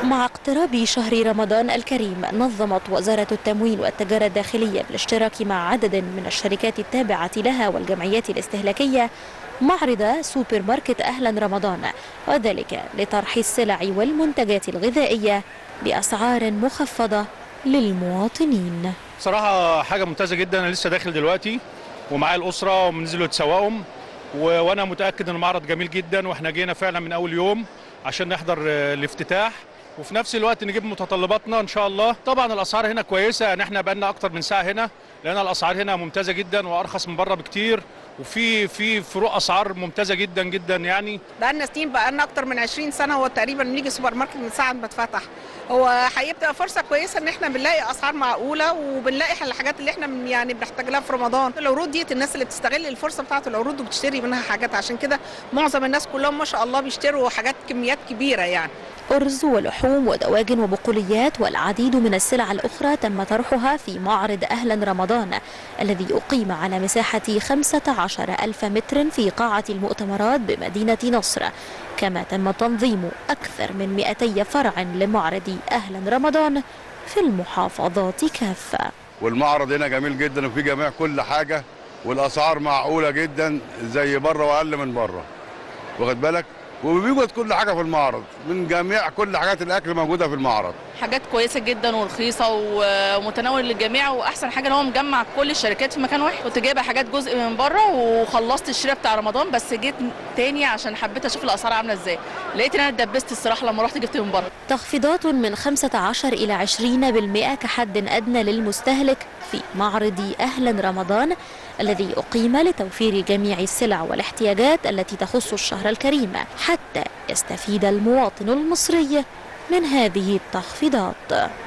مع اقتراب شهر رمضان الكريم نظمت وزارة التموين والتجارة الداخلية بالاشتراك مع عدد من الشركات التابعة لها والجمعيات الاستهلاكية معرض سوبر ماركت أهلا رمضان وذلك لطرح السلع والمنتجات الغذائية بأسعار مخفضة للمواطنين صراحة حاجة ممتازة جدا أنا لسه داخل دلوقتي ومعايا الأسرة ونزلوا يتسوقهم و- وأنا متأكد إن المعرض جميل جدا وإحنا جينا فعلا من أول يوم عشان نحضر آه، الافتتاح وفي نفس الوقت نجيب متطلباتنا إن شاء الله طبعا الأسعار هنا كويسة يعني إحنا بقالنا أكتر من ساعة هنا لأن الأسعار هنا ممتازة جدا وأرخص من بره بكتير وفي في فروق أسعار ممتازة جدا جدا يعني بقالنا سنين بقالنا اكتر من 20 سنه هو تقريبا بنيجي سوبر ماركت من ساعه ما اتفتح هو حقيقه بتبقى فرصه كويسه ان احنا بنلاقي اسعار معقوله وبنلاقي الحاجات اللي احنا من- يعني بنحتاج لها في رمضان العروض ديت الناس اللي بتستغل الفرصه بتاعه العروض وبتشتري منها حاجات عشان كده معظم الناس كلهم ما شاء الله بيشتروا حاجات كميات كبيره يعني أرز ولحوم ودواجن وبقوليات والعديد من السلع الأخرى تم طرحها في معرض أهلا رمضان الذي أقيم على مساحة 15 ألف متر في قاعة المؤتمرات بمدينة نصر كما تم تنظيم أكثر من 200 فرع لمعرض أهلا رمضان في المحافظات كافة والمعرض هنا جميل جدا وفي جميع كل حاجه والاسعار معقوله جدا زي بره واقل من بره واخد بالك وبيوجد كل حاجه في المعرض من جميع كل حاجات الاكل موجوده في المعرض حاجات كويسه جدا ورخيصه ومتناول للجميع واحسن حاجه ان هو مجمع كل الشركات في مكان واحد كنت جايبه حاجات جزء من بره وخلصت الشراء بتاع رمضان بس جيت تاني عشان حبيت اشوف الاسعار عامله ازاي لقيت ان انا اتدبست الصراحه لما رحت جبت من بره تخفيضات من 15 إلى 20% كحد أدنى للمستهلك في معرض أهلا رمضان الذي أقيم لتوفير جميع السلع والاحتياجات التي تخص الشهر الكريم حتى يستفيد المواطن المصري من هذه التخفيضات